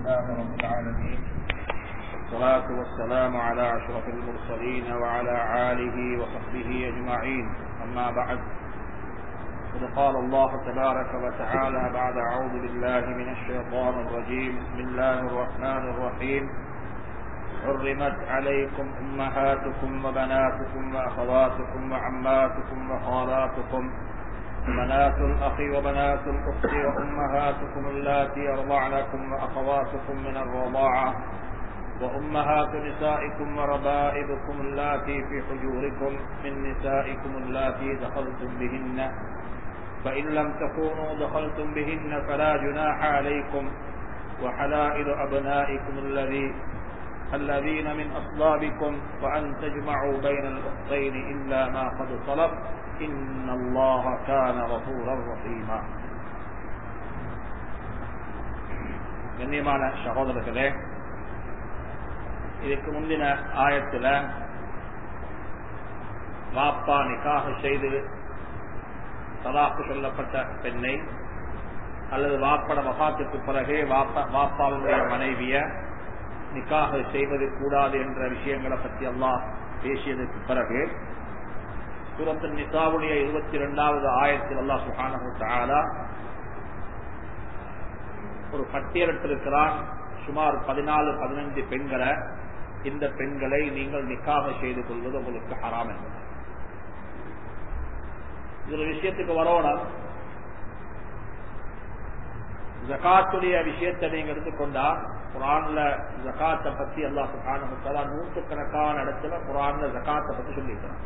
لله رب العالمين والصلاة والسلام على أشرف المرسلين وعلى آله وصحبه أجمعين أما بعد قد قال الله تبارك وتعالى بعد أعوذ بالله من الشيطان الرجيم بسم الله الرحمن الرحيم حرمت عليكم أمهاتكم وبناتكم وأخواتكم وعماتكم وخالاتكم وبنات الأخ وبنات الأخت وأمهاتكم اللاتي أرضعنكم وأخواتكم من الرضاعة وأمهات نسائكم وربائبكم اللاتي في حجوركم من نسائكم اللاتي دخلتم بهن فإن لم تكونوا دخلتم بهن فلا جناح عليكم وحلائل أبنائكم الذي الذين من أصلابكم وأن تجمعوا بين الأختين إلا ما قد طلب إن الله كان غفورا رحيما கண்ணியமான சகோதரர்களே இதுக்கு முந்தின ஆயத்துல வாப்பா நிக்காக செய்து தலாக்கு சொல்லப்பட்ட பெண்ணை அல்லது வாப்பட வகாத்துக்கு பிறகு வாப்பாவுடைய மனைவிய நிக்காக செய்வது கூடாது என்ற விஷயங்களை பற்றி எல்லாம் பேசியதற்கு பிறகு சூரத்தின் நிசாவுடைய இருபத்தி இரண்டாவது ஆயிரத்தில் அல்லா சுஹானா ஒரு பட்டியலிட்டிருக்கிறான் சுமார் பதினாலு பதினஞ்சு பெண்களை இந்த பெண்களை நீங்கள் நிக்காக செய்து கொள்வது உங்களுக்கு ஹராம் என்பது இதுல விஷயத்துக்கு வரணும் ஜகாத்துடைய விஷயத்தை நீங்க எடுத்துக்கொண்டா குரான்ல ஜகாத்தை பத்தி எல்லா சுகான நூற்றுக்கணக்கான இடத்துல குரான்ல ஜகாத்தை பத்தி சொல்லியிருக்கிறான்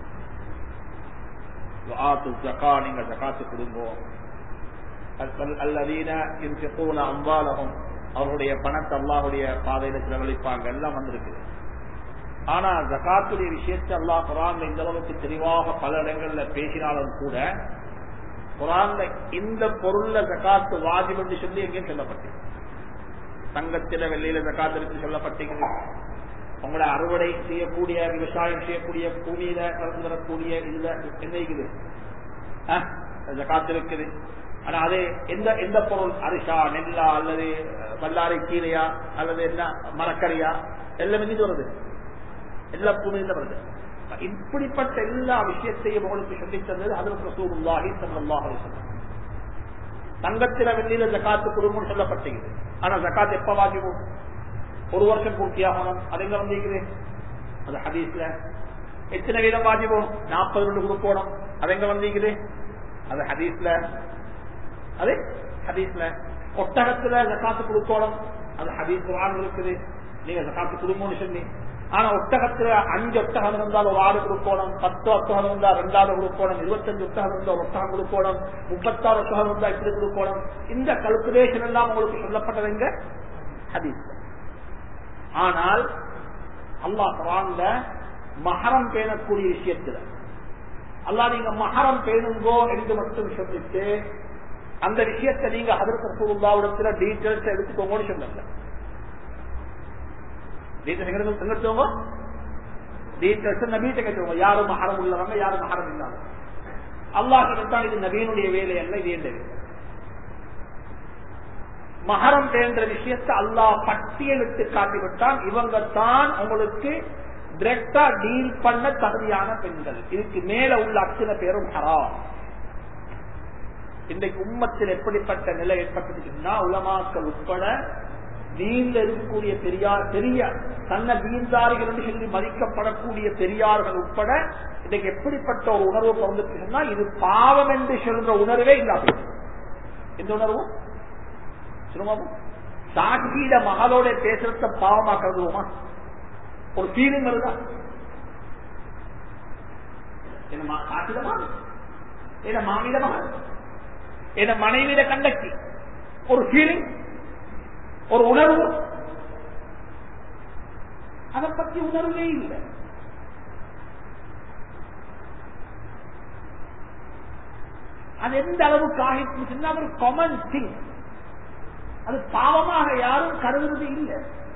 ஜகா நீங்க ஜகாத்து கொடுங்கோ அல்லதீன யுன்ஃபிகூன அம்வாலஹும் அவருடைய பணத்தை அல்லாஹுடைய பாதையில செலவழிப்பாங்க எல்லாம் வந்திருக்கு ஆனா ஜகாத்துடைய விஷயத்தை அல்லாஹ் குரான்ல இந்த அளவுக்கு தெளிவாக பல இடங்கள்ல பேசினாலும் கூட குரான்ல இந்த பொருள்ல ஜகாத்து வாஜிப் என்று சொல்லி எங்கேயும் சொல்லப்பட்டது தங்கத்தில வெள்ளையில ஜகாத்து இருக்கு சொல்லப்பட்டீங்க உங்களை அறுவடை செய்யக்கூடிய விவசாயம் செய்யக்கூடிய பூமியில கலந்து வரக்கூடிய இதுல என்ன இருக்குது ஜகாத்து இருக்குது ஆனா அது எந்த எந்த பொருள் அரிசா நெல்லா அல்லது வல்லாரை கீரையா அல்லது என்ன மரக்கறியா எல்லாமே இது வருது எல்லா பூமியில வருது இப்படிப்பட்ட எல்லா விஷயத்தையும் உங்களுக்கு சொல்லி தந்தது அதற்கு ரசூலுல்லாஹி ஸல்லல்லாஹு அலைஹி வஸல்லம் தங்கத்தில வெள்ளியில ஜகாத்து குடும்பம் சொல்லப்பட்டது ஆனா ஜகாத் எப்ப வாஜிபும் ஒரு வருஷம் பூர்த்தியாகணும் அது எங்க வந்திருக்குது அது ஹதீஸ்ல எத்தனை வீதம் வாஜிபும் நாற்பது ரெண்டு கொடுக்கணும் அது எங்க வந்திருக்குது அது ஹதீஸ்ல அது ஹதீஸ்ல ஒட்டகத்துல ஜக்காத்து கொடுக்கணும் அது ஹதீஸ் குரான் இருக்குது நீங்க ஜக்காத்து குடும்பம்னு சொல்லி ஆனா ஒட்டகத்துல அஞ்சு ஒட்டகம் இருந்தால் ஒரு ஆடு கொடுக்கணும் பத்து ஒட்டகம் இருந்தா ரெண்டாவது கொடுக்கணும் இருபத்தஞ்சு ஒட்டகம் இருந்தா ஒரு ஒட்டகம் கொடுக்கணும் முப்பத்தாறு ஒட்டகம் இருந்தா இப்படி கொடுக்கணும் இந்த கல்குலேஷன் எல்லாம் உங்களுக்கு சொல்லப்பட்டது எங்க ஹதீஸ் ஆனால் அல்லா குரான்ல மகரம் பேணக்கூடிய விஷயத்துல அல்லா நீங்க மகரம் பேணுங்கோ என்று மட்டும் சொல்லிட்டு அந்த விஷயத்தை நீங்க அதற்கு ரசூலுல்லாவிடத்துல டீட்டெயில்ஸ் எடுத்துக்கோங்கன்னு சொல்லல டீட்டெயில்ஸ் எங்க டீட்டெயில்ஸ் நபீட்ட கேட்டுக்கோங்க யாரும் மகரம் உள்ளவங்க யாரும் மகரம் இல்லாத அல்லாஹ் கிட்டத்தான் இது நபீனுடைய வேலை அல்ல இது எந்த வேலை மகரம் என்ற விஷயத்தை அல்லாஹ் பட்டியலிட்டு காட்டிவிட்டான் இவங்க தான் உங்களுக்கு டிரெக்டா டீல் பண்ண தகுதியான பெண்கள் இதுக்கு மேல உள்ள அத்தனை பேரும் ஹராம் இன்றைக்கு உம்மத்தில் எப்படிப்பட்ட நிலை ஏற்பட்டதுன்னா உலமாக்கள் உட்பட நீண்ட இருக்கக்கூடிய பெரியார் பெரிய தன்னை வீழ்ந்தார்கள் என்று சொல்லி மதிக்கப்படக்கூடிய பெரியார்கள் உட்பட இன்றைக்கு எப்படிப்பட்ட ஒரு உணர்வு பிறந்துச்சுன்னா இது பாவம் என்று சொல்ற உணர்வே இல்லாத எந்த உணர்வும் சுருமாவும் சாட்சியில மகளோட பேசுறத பாவமா கருதுவோமா ஒரு ஃபீலிங் வருதா என்ன சாட்சிதமா என்ன மாமிதமா என்ன மனைவியில கண்டக்டி ஒரு ஃபீலிங் ஒரு உணர்வு அதை பத்தி உணர்வே இல்லை அது எந்த அளவுக்கு ஆகிட்டு ஒரு காமன் திங் அது பாவமாக யாரும் கருதுறது இல்லை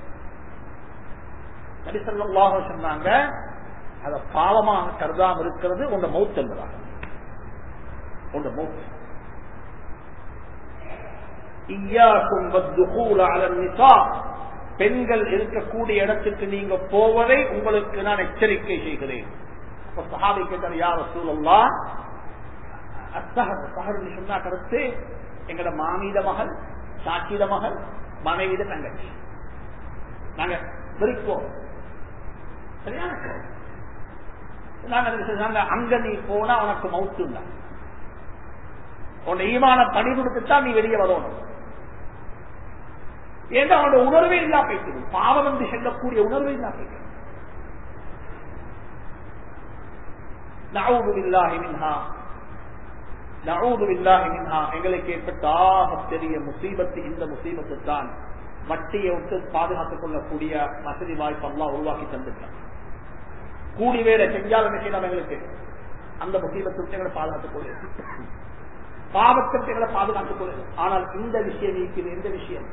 நபிசல்லாக சொன்னாங்க அதை பாவமாக கருதாம இருக்கிறது உங்க மௌத் என்பதாக உங்க மௌத் إياكم والدخول على النساء பெண்கள் இருக்கக்கூடிய இடத்துக்கு நீங்க போவதை உங்களுக்கு நான் எச்சரிக்கை செய்கிறேன் அப்ப சஹாபி கேட்டார் யார் சூழல்லா அத்தகர் சஹர்னு சொன்னா கருத்து எங்கட மாமீத மகள் சாட்சித மகள் மனைவித தங்கச்சி நாங்க விரிப்போம் சரியான கோபம். நாங்க அதுக்கு சொன்னாங்க, அங்க நீ போனா உனக்கு மவுத்து தான் உன் ஈமான பணி கொடுத்துட்டா நீ வெளியே வரணும் ஏன்னா அவனோட உணர்வே இல்லா போய்க்குது பாவம் என்று செல்லக்கூடிய உணர்வே இல்லா போய்க்குது நவுது பில்லாஹி மின்ஹா நவுது பில்லாஹி மின்ஹா எங்களுக்கு ஏற்பட்ட ஆக பெரிய முசீபத்து இந்த முசீபத்து தான் வட்டியை விட்டு பாதுகாத்துக் கொள்ளக்கூடிய வசதி வாய்ப்பு எல்லாம் உருவாக்கி தந்துட்டான் கூடி வேற செஞ்சால் என்ன செய்யலாம் எங்களுக்கு அந்த முசீபத்தை விட்டு எங்களை பாதுகாத்துக் கொள்ள பாவத்திற்கு எங்களை பாதுகாத்துக் கொள்ள ஆனால் இந்த விஷயம் இருக்குது எந்த விஷயம்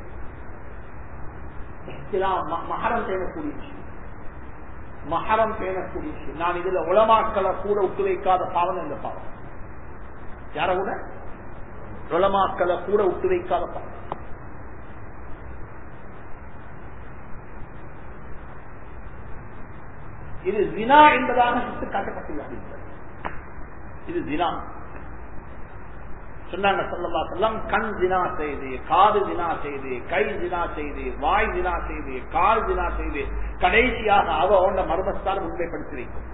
இஸ்லாம் ம- மஹரம் பேணக்கூடிய விஷயம் மஹரம் பேணக்கூடிய விஷயம் நான் இதுல உலமாக்களை கூட விட்டு வைக்காத பாவம் இந்த பாவம் யார கூட உலமாக்களை கூட விட்டு வைக்காத பாவம் இது ஜினா என்பதாக சுட்டு காட்டப்பட்டுள்ளது இது ஜினா சொன்னாங்க சொல்லலா சொல்லம் கண் தினா செய்து காது தினா செய்து கை தினா செய்து வாய் தினா செய்து கால் தினா செய்து கடைசியாக அவ அவன மர்மஸ்தான் உண்மைப்படுத்தி வைக்கும்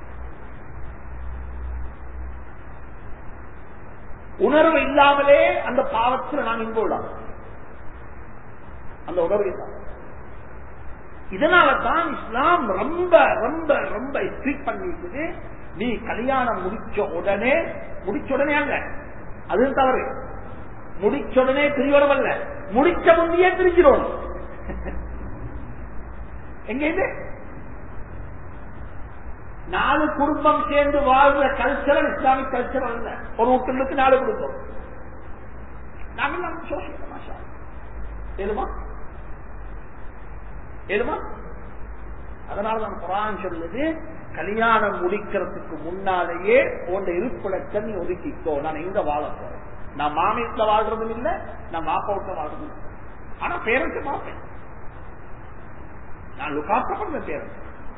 உணர்வு இல்லாமலே அந்த பாவத்தில் நாம் இன்போலாம் அந்த உணர்வு இல்லாமல் இதனால தான் இஸ்லாம் ரொம்ப ரொம்ப ரொம்ப ஸ்ட்ரிக் பண்ணிட்டு நீ கல்யாணம் முடிச்ச உடனே முடிச்ச உடனே அல்ல அது தவறு முடிச்ச உடனே பிரியோடம் அல்ல முடிச்ச முந்தையே பிரிஞ்சிடும் எங்க இது நாலு குடும்பம் சேர்ந்து வாழ்ற கல்ச்சரல் இஸ்லாமிக் கல்ச்சரல் அல்ல ஒரு வீட்டுக்கு நாலு குடும்பம் நாங்கள் சோசியல் மாஷா ஏழுமா ஏழுமா அதனாலதான் குரான் சொல்லுது கல்யாணம் முடிக்கிறதுக்கு முன்னாலேயே உன் இருப்பிடத்தை நீ ஒதுக்கிக்கோ நான் எங்க வாழ போறேன் நான் மாமியத்துல வாழ்றதும் இல்லை நான் மாப்பா வீட்டுல வாழ்றதும் இல்லை ஆனா பேரண்ட்ஸ் பார்ப்பேன் நான் லுக்காக்கப்படுற பேரண்ட்ஸ்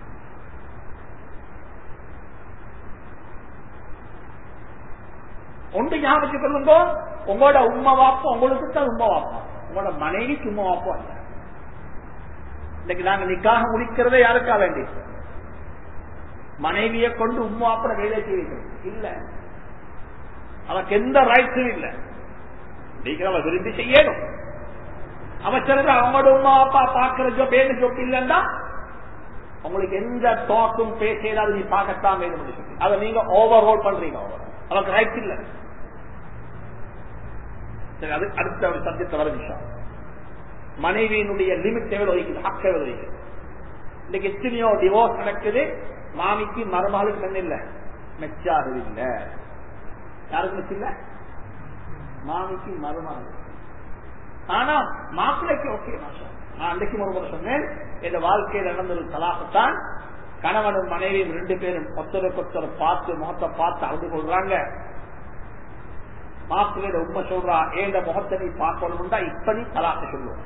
ஒன்று ஞாபகம் சொல்லுங்க உங்களோட உண்மை வாப்பம் உங்களுக்கு தான் உண்மை வாப்பம் உங்களோட மனைவிக்கு உண்மை வாப்பம் அல்ல இன்னைக்கு நாங்க நிக்காக முடிக்கிறதே யாருக்கா வேண்டி மனைவியை கொண்டு உம்மா அப்பட வேலை செய்வீர்கள் இல்ல அவனுக்கு எந்த ரைட்ஸும் இல்ல நீங்க அவ விரும்பி செய்யணும் அவசரம் அவங்களோட உமா அப்பா பாக்குற ஜோப் ஏன்னு ஜோப் இல்லைன்னா உங்களுக்கு எந்த டாக்கும் பேசியதாவது நீ பார்க்கத்தான் வேணும் சொல்லி அதை நீங்க ஓவர் ஹோல் பண்றீங்க அவனுக்கு ரைட்ஸ் இல்ல சரி அது அடுத்த ஒரு சப்ஜெக்ட் வர விஷயம் மனைவியினுடைய லிமிட் எவ்வளவு வைக்குது ஹக் எவ்வளவு வைக்குது இன்னைக்கு எத்தனையோ டிவோர்ஸ் நடக்குது மாமிக்கு மருமகளுக்கு என்ன இல்ல மெச்சாகுது இல்ல யாருக்கு மெச்ச இல்ல மாமிக்கு மருமகள் ஆனா மாப்பிள்ளைக்கு ஓகே மாஷா நான் அன்றைக்கு ஒரு முறை சொன்னேன் இந்த வாழ்க்கையில் நடந்த ஒரு தலாகத்தான் கணவனும் மனைவியும் ரெண்டு பேரும் ஒருத்தருக்கு ஒருத்தர் பார்த்து முகத்தை பார்த்து அழுது கொள்றாங்க மாப்பிள்ளையோட உண்மை சொல்றா ஏந்த முகத்தை நீ பார்க்கணும்டா இப்ப நீ தலாக்க சொல்லுவோம்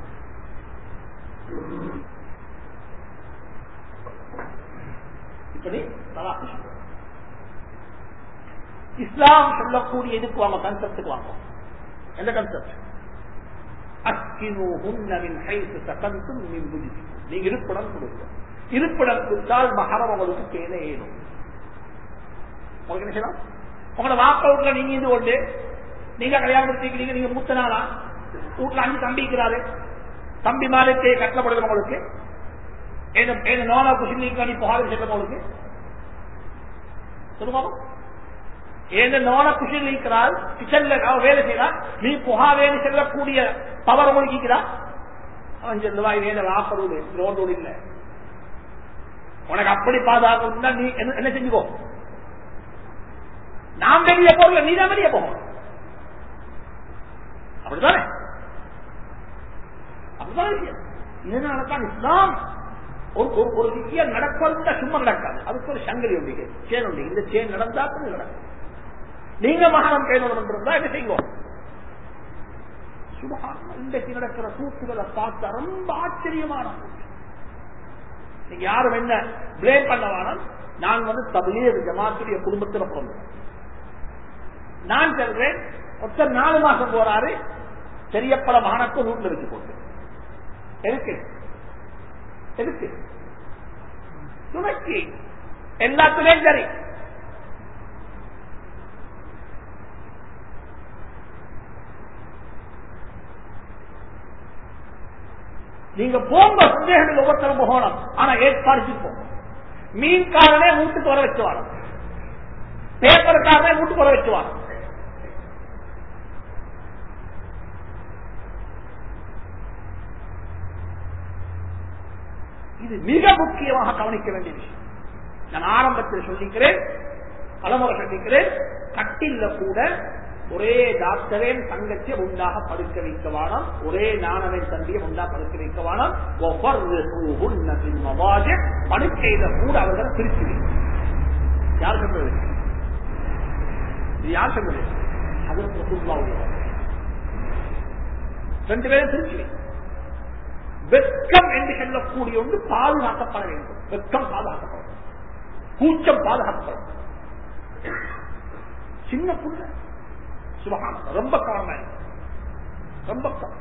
இப்படி தலாக்க சொல்லுவோம் இஸ்லாம் சொல்லக்கூடிய இதுக்கு வாங்க கன்செப்டுக்கு வாங்க எந்த கன்செப்ட் நீங்க இருப்பிடம் கொடுங்க இருப்பிடம் கொடுத்தால் மகரம் உங்களுக்கு தேன ஏறும் உங்களுக்கு என்ன செய்யலாம் உங்களோட வாப்ப வீட்டுல நீங்க இது கொண்டு நீங்க கல்யாணம் முடிச்சிருக்கீங்க நீங்க மூத்த நாளா வீட்டுல அஞ்சு தம்பிக்கிறாரு தம்பி மாதத்தை கட்டப்படுது உங்களுக்கு நோனா குசிலிக்கு நீ புகார் செல்லும் உங்களுக்கு சொல்லுமா ஏன்னு நோன குஷில் இருக்கிறாள் கிச்சன்ல அவ வேலை செய்யறா நீ புகா வேலை செல்லக்கூடிய பவர் ஒழுங்கிக்கிறா அவன் சொல்லுவா இது ஏன் வாப்பரோடு ரோடோடு இல்ல உனக்கு அப்படி பாதுகாக்கணும்னா நீ என்ன செஞ்சுக்கோ நாம் வெளியே போகல நீ தான் வெளியே போகணும் அப்படித்தானே அப்படிதான் விஷயம் இதனாலதான் இஸ்லாம் ஒரு ஒரு விஷயம் நடப்பதுன்னா சும்மா நடக்காது அதுக்கு ஒரு சங்கலி உண்டு சேன் உண்டு இந்த சேன் நடந்தா நடக்கும் நீங்க மகானம் பேணணும் இருந்தா என்ன செய்வோம் இன்றைக்கு நடக்கிற கூத்துகளை பார்த்தா ரொம்ப ஆச்சரியமான நீங்க யாரும் என்ன பிளேம் பண்ண வேணாம் நான் வந்து தபிலே ஜமாத்துடைய குடும்பத்தில் பிறந்தேன் நான் சொல்றேன் ஒருத்தர் நாலு மாசம் போறாரு தெரியப்பட மாணக்கு வீட்டுல வச்சு போட்டு எதுக்கு எதுக்கு துணைக்கு எல்லாத்துலயும் சரி நீங்க போங்க சந்தேகங்கள் ஒவ்வொருத்தரும் போகணும் ஆனா ஏற்பாடு போங்க மீன்காரனே வீட்டுக்கு வர வச்சுவாங்க பேப்பருக்காரனே வீட்டுக்கு வர வச்சுவாங்க இது மிக முக்கியமாக கவனிக்க வேண்டிய விஷயம் நான் ஆரம்பத்தில் சொல்லிக்கிறேன் பலமுறை சொல்லிக்கிறேன் கட்டில்ல கூட ஒரே டாக்டரேன் தங்கச்சி உண்டாக படுக்க வைக்க வேணாம் ஒரே நாணவன் தம்பியை உண்டாக படுக்க வைக்க வேணாம் படுக்கையில கூட அவர்கள் பிரிச்சு வைக்க. யார் சொல்றது இது யார் சொல்றது அது ரசூலுல்லாஹுடைய வார்த்தை. ரெண்டு பேரும் பிரிச்சு வைக்க. வெட்கம் என்று சொல்லக்கூடிய ஒன்று பாதுகாக்கப்பட வேண்டும் வெட்கம் பாதுகாக்கப்பட வேண்டும் கூச்சம் பாதுகாக்கப்பட வேண்டும் சின்ன புள்ள சுபகான ரொம்ப கவனமா இருக்கு. ரொம்ப கவனம்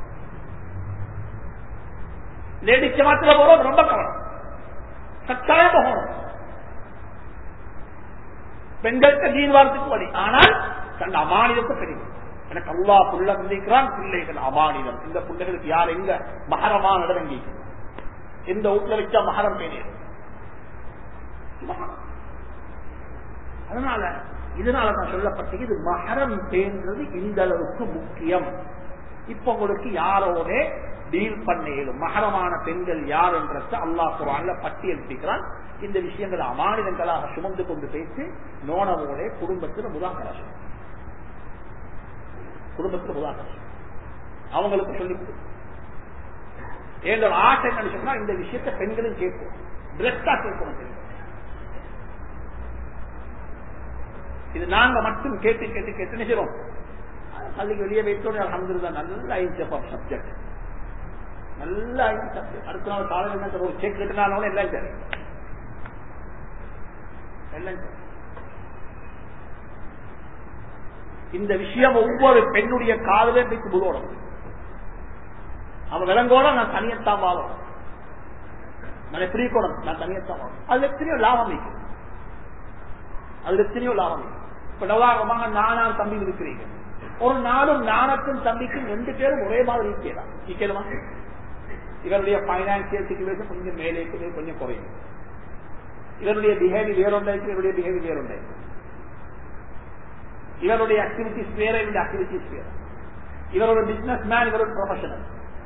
லேடிஸ் ஜமாத்துல போறோம் ரொம்ப கவனம் கட்டாயம் போகணும் பெண்களுக்கு தீன் வாரத்துக்கு வழி ஆனால் தன் அமானிதத்தை தெரியும் எனக்கு அல்லா புள்ள சந்திக்கிறான் பிள்ளைகள் அமானிதம் இந்த பிள்ளைகளுக்கு யார் எங்க மகரமான இடங்கி எந்த வீட்டுல வச்சா மகரம் பேணியது அதனால இதனால நான் சொல்லப்பட்டது இது மகரம் பேன்றது இந்த அளவுக்கு முக்கியம் இப்ப உங்களுக்கு யாரோட டீல் பண்ண இயலும் மகரமான பெண்கள் யார் என்றத அல்லாஹ் குரான்ல பட்டியலிட்டிருக்கிறான் இந்த விஷயங்களை அமானிதங்களாக சுமந்து கொண்டு பேசி நோனவோட குடும்பத்தில் முதாகராசம் குடும்பத்தில் முதாகராசம் அவங்களுக்கு சொல்லி கொடு என்னோட ஆசை என்ன சொன்னா இந்த விஷயத்தை பெண்களும் கேட்கும் டிரெக்டா கேட்கணும் இது நாங்க மட்டும் கேட்டு கேட்டு கேட்டு நினைக்கிறோம் பள்ளிக்கு வெளியே வைத்தோட அலமதுல்லா நல்ல ஆயிடுச்சு சப்ஜெக்ட் நல்ல ஆயிடுச்சு சப்ஜெக்ட் அடுத்த நாள் காலையில் என்ன ஒரு செக் கட்டினாலும் எல்லாம் சரி எல்லாம் சரி இந்த விஷயம் ஒவ்வொரு பெண்ணுடைய காதலே வைத்து புதோடும் அவன் விலங்கோட நான் தனியத்தான் வாழும் நான் எப்படி இருக்கணும் நான் தனியத்தான் வாழும் அதுல எத்தனையோ லாபம் வைக்கும் அதுல எத்தனையோ லாபம் வைக்கும் இப்ப உதாரணமாக நானும் தம்பி இருக்கிறீங்க ஒரு நாளும் நாணக்கும் தம்பிக்கும் ரெண்டு பேரும் ஒரே மாதிரி இருக்கலாம் இருக்கணுமா இவருடைய பைனான்சியல் சிச்சுவேஷன் கொஞ்சம் மேலே இருக்குது கொஞ்சம் குறையும் இவருடைய பிஹேவியர் வேற ஒன்றா இருக்கு இவருடைய பிஹேவியர் வேற ஒன்றா இருக்கு இவருடைய ஆக்டிவிட்டிஸ் வேற இவருடைய ஆக்டிவிட்டிஸ் வேற இவரோட பிசினஸ் மேன் இவரோட ப்ரொஃபஷனல்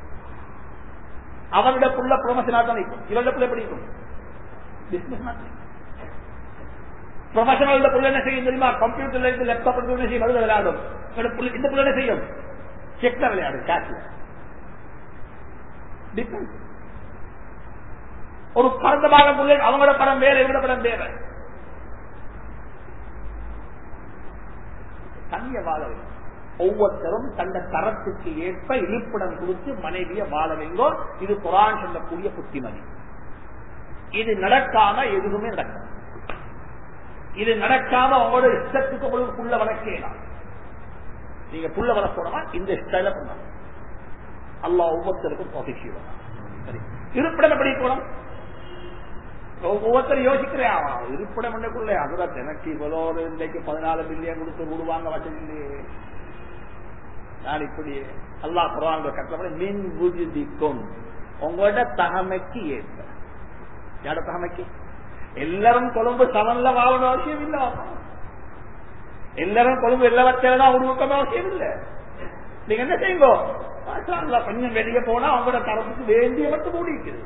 அவருடைய புள்ள ப்ரொஃபஷனா தான் இருக்கும் இவருடைய புள்ள எப்படி இருக்கும் பிசினஸ் மேன் ப்ரொஃபஷனல் புள்ள என்ன செய்யும் தெரியுமா கம்ப்யூட்டர்ல இருந்து லேப்டாப் எடுத்து என்ன செய்யும் அதுல விளையாடும் இந்த புள்ள என்ன செய்யும் செக்ல விளையாடும் கேஷ்ல டிஃபரன்ஸ் ஒரு பரந்த பாகம் புள்ள அவங்களோட படம் வேற இவங்களோட படம் வேற தனிய வாழ வேண்டும் ஒவ்வொருத்தரும் தந்த தரத்துக்கு ஏற்ப இருப்பிடம் கொடுத்து மனைவிய வாழ வேண்டும் இது குரான் சொல்லக்கூடிய புத்திமதி இது நடக்காம எதுவுமே நடக்காது இது நடக்காம உங்களோட இஷ்டத்துக்கு உங்களுக்கு புள்ள வளர்க்கலாம் நீங்க புள்ள வளர்க்கணுமா இந்த ஸ்டைல பண்ணலாம் அல்லா ஒவ்வொருத்தருக்கும் தொகைக்கு சரி இருப்பிடம் எப்படி போகணும் ஒவ்வொருத்தரும் யோசிக்கிறேன் இருப்பிடம் என்னக்குள்ள அதுதான் எனக்கு இவ்வளோ இன்றைக்கு பதினாலு மில்லியன் கொடுத்து விடுவாங்க வசதி நான் இப்படி அல்லா குரான் கட்டளை மின் புதிக்கும் உங்களோட தகமைக்கு ஏற்ப யார தகமைக்கு எல்லாரும் கொழும்பு சமன்ல வாழணும் அவசியம் இல்ல எல்லாரும் கொழும்பு எல்லா வச்சாலும் உருவக்கணும் அவசியம் இல்ல நீங்க என்ன செய்யுங்க கொஞ்சம் வெளியே போனா அவங்களோட தரப்புக்கு வேண்டிய மட்டும் மூடிக்குது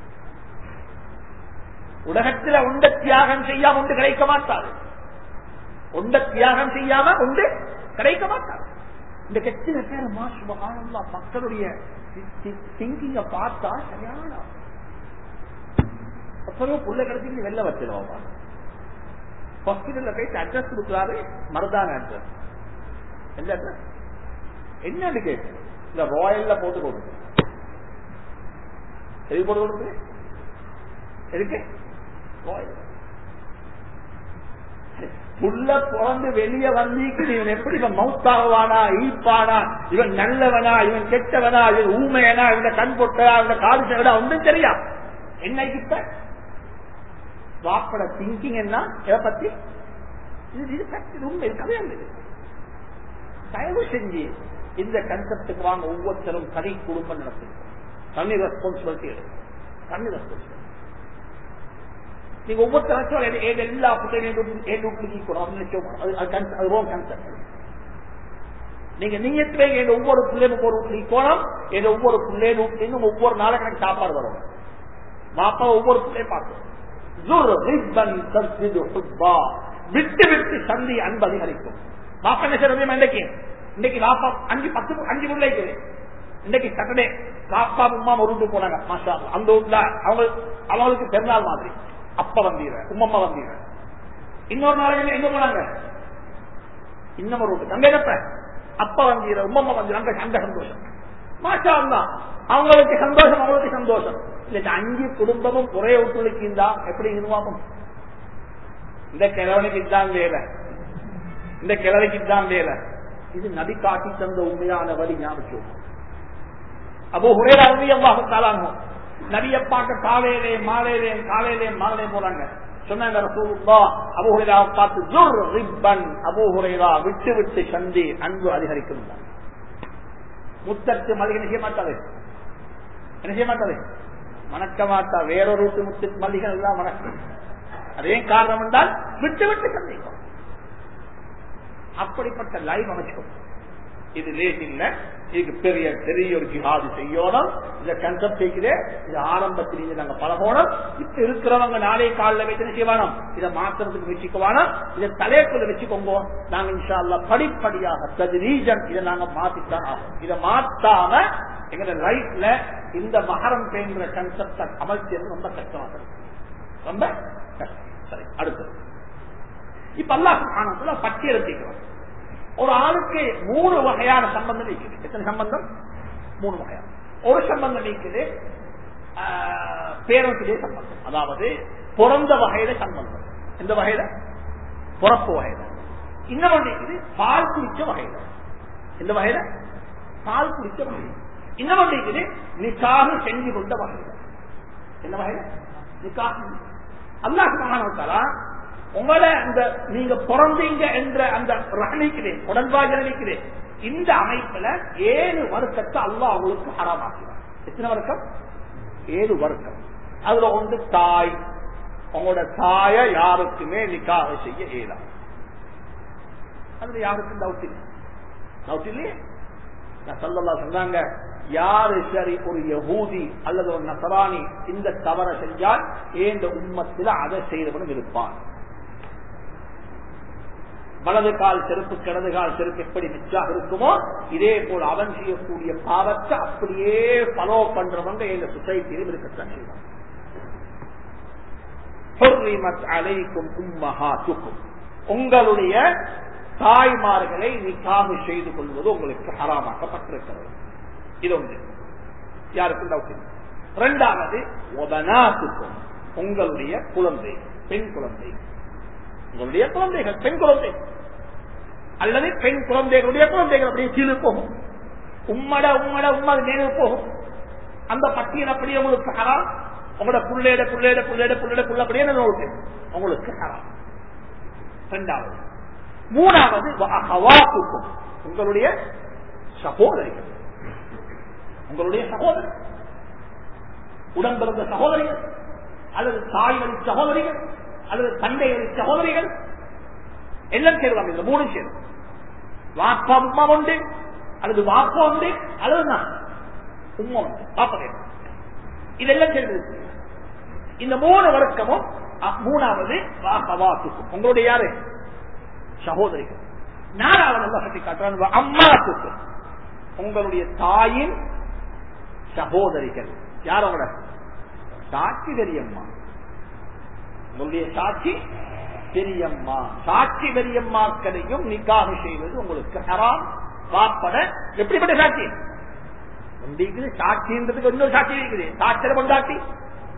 உலகத்துல உண்ட தியாகம் செய்யாம உண்டு கிடைக்க மாட்டாது உண்ட தியாகம் செய்யாம உண்டு கிடைக்க மாட்டாது இந்த கட்சியில பேர் மாசுபகானல்லா மக்களுடைய திங்கிங்க பார்த்தா சரியான அப்புறம் புள்ள கிடைச்சி வெளில வச்சிருவோம் ஹாஸ்பிட்டல்ல போயிட்டு அட்ரஸ் கொடுக்குறாரு மருதான அட்ரஸ் எந்த அட்ரஸ் என்ன கேட்டு இந்த ராயல்ல போட்டு கொடுக்கு எது போட்டு கொடுக்குது எதுக்கு புள்ள பிறந்து வெளியே வந்திக்கு இவன் எப்படி இவன் மவுத்தாவானா ஈப்பானா இவன் நல்லவனா இவன் கெட்டவனா இவன் ஊமையனா இவன் கண் பொட்டா இவன் காது சகடா ஒன்றும் தெரியா என்ன கிட்ட வாப்பட திங்கிங் என்ன எதை பத்தி இது இது fact, இது உண்மை இது கதையல்ல இது. தயவு செஞ்சு இந்த கன்செப்டுக்கு வாங்க ஒவ்வொருத்தரும் தனி குடும்பம் நடத்துங்க தனி ரெஸ்பான்சிபிலிட்டி எடுக்கும் தனி ரெஸ்பான்சிபிலிட்டி நீங்க ஒவ்வொருத்தரும் எல்லா புள்ளையும் அது ரோங் கன்செப்ட் நீங்க நீயத்திலே என் ஒவ்வொரு பிள்ளையும் ஒரு கோணம் என் ஒவ்வொரு பிள்ளையும் இன்னும் ஒவ்வொரு நாளைக்கு எனக்கு சாப்பாடு வரும் மாப்பா ஒவ்வொரு பிள்ளையும் பார்க்கணும் விட்டு விட்டு சந்தி அன்பு அதிகரிக்கும் மாப்பா என்ன செய்யறது இன்னைக்கு இன்னைக்கு பாப்பா அஞ்சு பத்து அஞ்சு பிள்ளை இருக்குது இன்னைக்கு சாட்டர்டே பாப்பா உமா ஒரு வீட்டுக்கு போனாங்க மாஷா அல்லாஹ். அந்த வீட்டுல அவங்க அவங்களுக்கு பெருநாள் மாதிரி அப்ப வந்தீங்க உம்மம்மா வந்தீங்க இன்னொரு நாளைக்கு எங்க போனாங்க இன்னும் ஒரு வீட்டுக்கு அங்க இருப்ப அப்ப வந்தீங்க உம்மம்மா வந்தீங்க அங்க அங்க சந்தோஷம் மாஷா அல்லாஹ். அவங்களுக்கு சந்தோஷம் அவங்களுக்கு சந்தோஷம் இந்த அஞ்சு குடும்பமும் ஒரே வீட்டுக்கு இருந்தா எப்படி நிர்வாகம் இந்த கிழவனுக்கு இதுதான் வேலை இந்த கிழவைக்கு இதுதான் வேலை இது நபி காட்டி தந்த உண்மையான வழி ஞாபகம் அப்போ ஒரே அருவி அல்லாஹு தாளானோ நபிய பார்க்க காலையிலே மாலையிலே காலையிலே மாலையிலே போறாங்க சொன்னாங்க ரசூலுல்லா அபூ ஹுரைராவை பார்த்து ஜுர் ரிப்பன் அபூ ஹுரைரா விட்டு விட்டு சந்தி அன்பு அதிகரிக்கும் முத்தத்து மல்லிகை செய்ய மாட்டாது என்ன செய்ய மாட்டாது மணக்க மாட்டா வேறொரு வீட்டு முத்து மல்லிகை எல்லாம் மணக்கும் அதே காரணம் என்றால் விட்டு விட்டு சந்திக்கும் அப்படிப்பட்ட லைவ் அமைச்சுக்கும் இது லேட் இல்ல இதுக்கு பெரிய பெரிய ஒரு ஜிஹாது செய்யணும் இந்த கன்செப்ட் செய்கிறே இது ஆரம்பத்திலேயே நாங்க பழகணும் இப்ப இருக்கிறவங்க நாளே காலில் வச்சு என்ன செய்வானோம் இதை மாத்துறதுக்கு வச்சுக்குவானோம் இதை தலைக்குள்ள வச்சுக்கோங்க நாங்க இன்ஷா அல்லாஹ் படிப்படியாக ரீஜன் இதை நாங்க மாத்தித்தான் ஆகும் இதை மாத்தாம எங்க லைஃப்ல இந்த மகரம் பேங்கிற கன்செப்ட் அமல் செய்யறது ரொம்ப கஷ்டமாக இருக்கு ரொம்ப கஷ்டம் சரி அடுத்தது இப்ப அல்லாஹ் சுப்ஹானஹு பட்டியலிட்டிக்கிறோம் ஒரு ஆளுக்கு மூணு வகையான சம்பந்தம் இருக்குது எத்தனை சம்பந்தம் மூணு வகையான ஒரு சம்பந்தம் இருக்குது பேரத்திலே சம்பந்தம் அதாவது பிறந்த வகையில சம்பந்தம் எந்த வகையில பிறப்பு வகையில இன்னொன்று இருக்குது பால் குடிச்ச வகையில எந்த வகையில பால் குடிச்ச வகையில இன்னொன்று இருக்குது நிக்காக செஞ்சு கொண்ட வகையில என்ன வகையில நிக்காக அல்லாஹ் சுப்ஹானஹு உங்களோட அந்த நீங்க பிறந்தீங்க என்ற அந்த ரகணிக்குது உடன்பாடு நினைக்குது இந்த அமைப்புல ஏழு வருஷத்தை அல்லாஹ் அவங்களுக்கு ஹராமாக்கிறார் எத்தனை வருஷம் ஏழு வருஷம் அதுல ஒன்று தாய் உங்களோட தாய யாருக்குமே நிக்காக செய்ய இயலாது அதுல யாருக்கும் டவுட் இல்லை டவுட் இல்லையே நான் சொல்லலா சொன்னாங்க யாரு சரி ஒரு யகூதி அல்லது ஒரு நசராணி இந்த தவறை செஞ்சால் ஏந்த உண்மத்தில் அதை செய்தவனும் இருப்பான் வலது கால் செருப்பு கிடது கால் செருப்பு எப்படி மிச்சாக இருக்குமோ இதே போல் அவன் செய்யக்கூடிய பாவத்தை அப்படியே ஃபாலோ பண்றவங்க இந்த சொசைட்டியிலும் இருக்கத்தான் செய்வாங்க அலைக்கும் உம்மஹாத்துக்கும் உங்களுடைய தாய்மார்களை நிக்காக செய்து கொள்வது உங்களுக்கு ஹராமாக்கப்பட்டிருக்கிறது இது ஒன்று யாருக்கும் டவுட் இல்லை இரண்டாவது ஒபனாத்துக்கும் உங்களுடைய குழந்தை பெண் குழந்தை உங்களுடைய குழந்தைகள் பெண் குழந்தை அல்லது பெண் குழந்தைகளுடைய குழந்தைகள் அப்படியே கீழே போகும் உம்மட உம்மட உம்மட நேரு போகும் அந்த பட்டியல் அப்படியே உங்களுக்கு ஹராம் உங்களோட புள்ளையிட புள்ளையிட புள்ளையிட புள்ளையிட புள்ள அப்படியே நோட்டு உங்களுக்கு ஹராம் இரண்டாவது மூணாவது ஹவாத்துக்கும் உங்களுடைய சகோதரிகள் உங்களுடைய சகோதரர் உடன் பிறந்த சகோதரிகள் அல்லது தாய் வழி சகோதரிகள் அல்லது தந்தை வழி சகோதரிகள் எல்லாம் சேருவாங்க இந்த மூணு சேரும் வாப்பா உமா உண்டு அல்லது வாப்பா உண்டு அல்லது நான் உமா உண்டு பாப்பா இதெல்லாம் சேர்ந்து இந்த மூணு வர்க்கமும் மூணாவது வாக்கவாத்துக்கும் உங்களுடைய யாரு சகோதரிகள் நாலாவது நல்லா கட்டி காட்டுறாங்க அம்மாத்துக்கும் உங்களுடைய தாயின் சகோதரிகள் யாரோட சாட்சி பெரியம்மா உங்களுடைய சாட்சி பெரியம்மா சாட்சி பெரியம்மாக்களையும் நிக்காக செய்வது உங்களுக்கு ஹராம் வாப்பட எப்படிப்பட்ட சாட்சி இருக்குது சாட்சின்றதுக்கு இன்னொரு சாட்சி இருக்குது சாட்சியில கொண்டாட்டி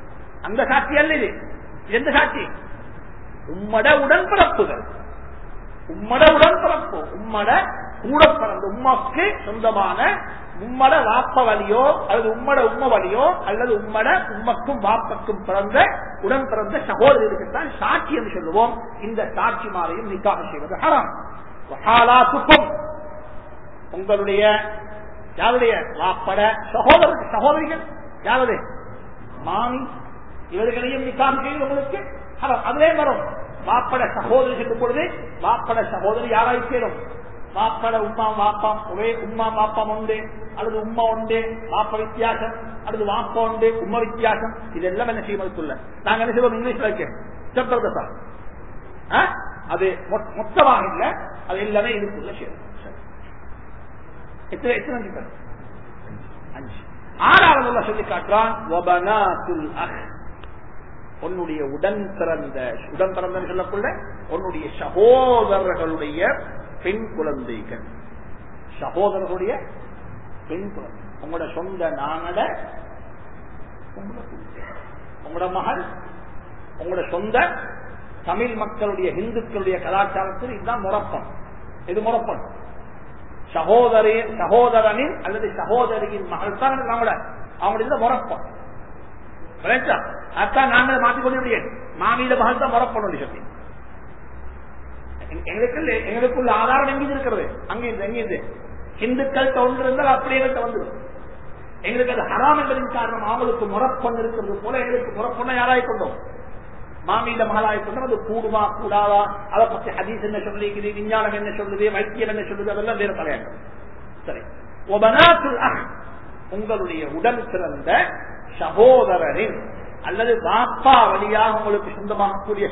அந்த சாட்சி அல்ல இது எந்த சாட்சி உம்மட உடன்பிறப்புகள் உம்மட உடன்பிறப்பு உம்மட கூட பிறந்த உம்மாக்கு சொந்தமான உம்மட வாப்ப வழியோ அல்லது உம்மட உம்ம வழியோ அல்லது உம்மட உம்மக்கும் வாப்பக்கும் பிறந்த உடன் பிறந்த சகோதரர்களுக்குத்தான் சாட்சி என்று சொல்லுவோம் இந்த சாட்சி மாறையும் நிக்காக செய்வது ஹராம் வஹாலாத்துக்கும் உங்களுடைய யாருடைய வாப்பட சகோதர சகோதரிகள் யாருடைய மாமி இவர்களையும் நிக்காக செய்வது உங்களுக்கு ஹராம் அதிலே வரும் வாப்பட சகோதரி சொல்லும் பொழுது வாப்பட சகோதரி யாராய் சேரும் வாப்பட உம்மா வாப்பாம் ஒரே உம்மா வாப்பாம் உண்டு அல்லது உம்மா உண்டு வாப்ப வித்தியாசம் அல்லது வாப்பா உண்டு உம்மா வித்தியாசம் இதெல்லாம் என்ன செய்வதற்குள்ள நாங்க என்ன செய்வோம் இங்கிலீஷ்ல இருக்க ஜபர்தசா அது மொத்தமாக இல்ல அது எல்லாமே இதுக்குள்ள சேரும் எத்தனை எத்தனை அஞ்சு பேர் அஞ்சு ஆறாவது சொல்லி காட்டுறான் உன்னுடைய உடன் பிறந்த உடன் பிறந்த சொல்லக்குள்ள உன்னுடைய சகோதரர்களுடைய பெண் குழந்தைகள் சகோதரர்களுடைய பெண் குழந்தை உங்களோட சொந்த நானட உங்களோட மகள் உங்களோட சொந்த தமிழ் மக்களுடைய இந்துக்களுடைய கலாச்சாரத்தில் இதுதான் முறப்பம் இது முறப்பம் சகோதரி சகோதரனின் அல்லது சகோதரியின் மகள் தான் நம்மளோட அவங்களுடைய முறப்பம் அதான் நாங்கள் மாற்றிக்கொள்ள முடியாது மாமியில மகள் தான் முறப்பணும் சொல்லி எங்களுக்கு எங்களுக்குள்ள ஆதாரம் எங்க இருக்கிறது அங்க இருந்து எங்க இருந்து இந்துக்கள் தோன்று இருந்தால் அப்படியே வந்துடும் எங்களுக்கு அது ஹராம் என்பதின் காரணம் அவங்களுக்கு முறப்பொன் இருக்கிறது போல எங்களுக்கு முறப்பொண்ணை யாராய் கொண்டோம் மாமியில மகளாய் கொண்டோம் அது கூடுமா கூடாதா அதை பத்தி ஹதீஸ் என்ன சொல்லிக்குது விஞ்ஞானம் என்ன சொல்லுது வைத்தியம் என்ன சொல்லுது அதெல்லாம் வேறு தலையாங்க சரி உங்களுடைய உடன் பிறந்த சகோதரரின் அல்லது வாப்பா வழியாக உங்களுக்கு சொந்தமாகக்கூடிய